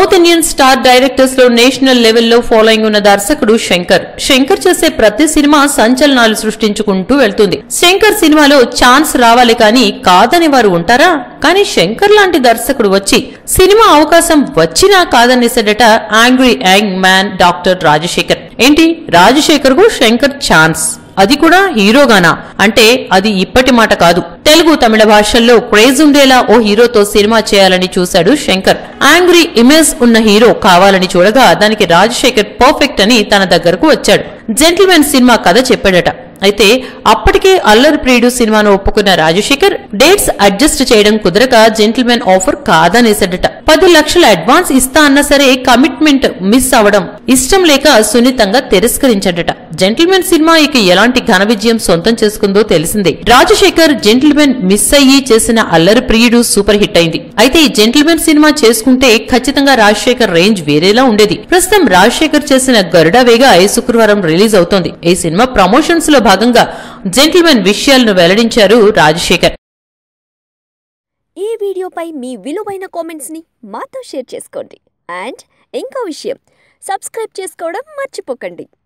south Indian star directors లో national లెవెల్లో following ఉన్న దర్శకుడు శంకర్ శంకర్ చేసే ప్రతి సినిమా సంచలనాలు సృష్టించుకుంటూ వెళ్తుంది శంకర్ సినిమాలో ఛాన్స్ రావాలి కానీ కాదని వారు ఉంటారా కానీ శంకర్ లాంటి దర్శకుడు వచ్చి సినిమా అవకాశం వచ్చినా కాదనేసాడట angry young man doctor Rajasekhar ఏంటి రాజశేఖర్ కు శంకర్ ఛాన్స్ అది కూడా హీరోగానా అంటే అది ఇప్పటి మాట కాదు తెలుగు తమిళ భాషల్లో క్రేజ్ ఉండేలా ఓ హీరోతో సినిమా చేయాలని చూశాడు శంకర్ యాంగ్రీ ఇమేజ్ ఉన్న హీరో కావాలని చూడగా దానికి రాజశేఖర్ పర్ఫెక్ట్ అని తన దగ్గరకు వచ్చాడు జెంటిల్మెన్ సినిమా కథ చెప్పాడట అయితే అప్పటికే అల్లరి ప్రియుడు సినిమాను ఒప్పుకున్న రాజశేఖర్ డేట్స్ అడ్జస్ట్ చేయడం కుదరక జెంటిల్మెన్ ఆఫర్ కాదనేసాడట పది లక్షల అడ్వాన్స్ ఇస్తా అన్నా సరే కమిట్మెంట్ మిస్ అవడం ఇష్టం లేక సున్నితంగా తిరస్కరించాడట జెంటిల్మెన్ సినిమా ఇక ఎలాంటి ఘన విజయం సొంతం చేసుకుందో తెలిసిందే రాజశేఖర్ జెంటిల్మెన్ మిస్ అయ్యి చేసిన అల్లరి ప్రియుడు సూపర్ హిట్ అయింది అయితే ఈ జెంటిల్మెన్ సినిమా చేసుకుంటే ఖచ్చితంగా రాజశేఖర్ రేంజ్ వేరేలా ఉండేది ప్రస్తుతం రాజశేఖర్ చేసిన గరుడ వేగ ఈ శుక్రవారం రిలీజ్ అవుతోంది ఈ సినిమా ప్రమోషన్స్ లో భాగంగా జెంటిల్మెన్ విషయాలను వెల్లడించారు రాజశేఖర్ ఈ వీడియోపై మీ విలువైన కామెంట్స్ని మాతో షేర్ చేసుకోండి అండ్ ఇంకో విషయం సబ్స్క్రైబ్ చేసుకోవడం మర్చిపోకండి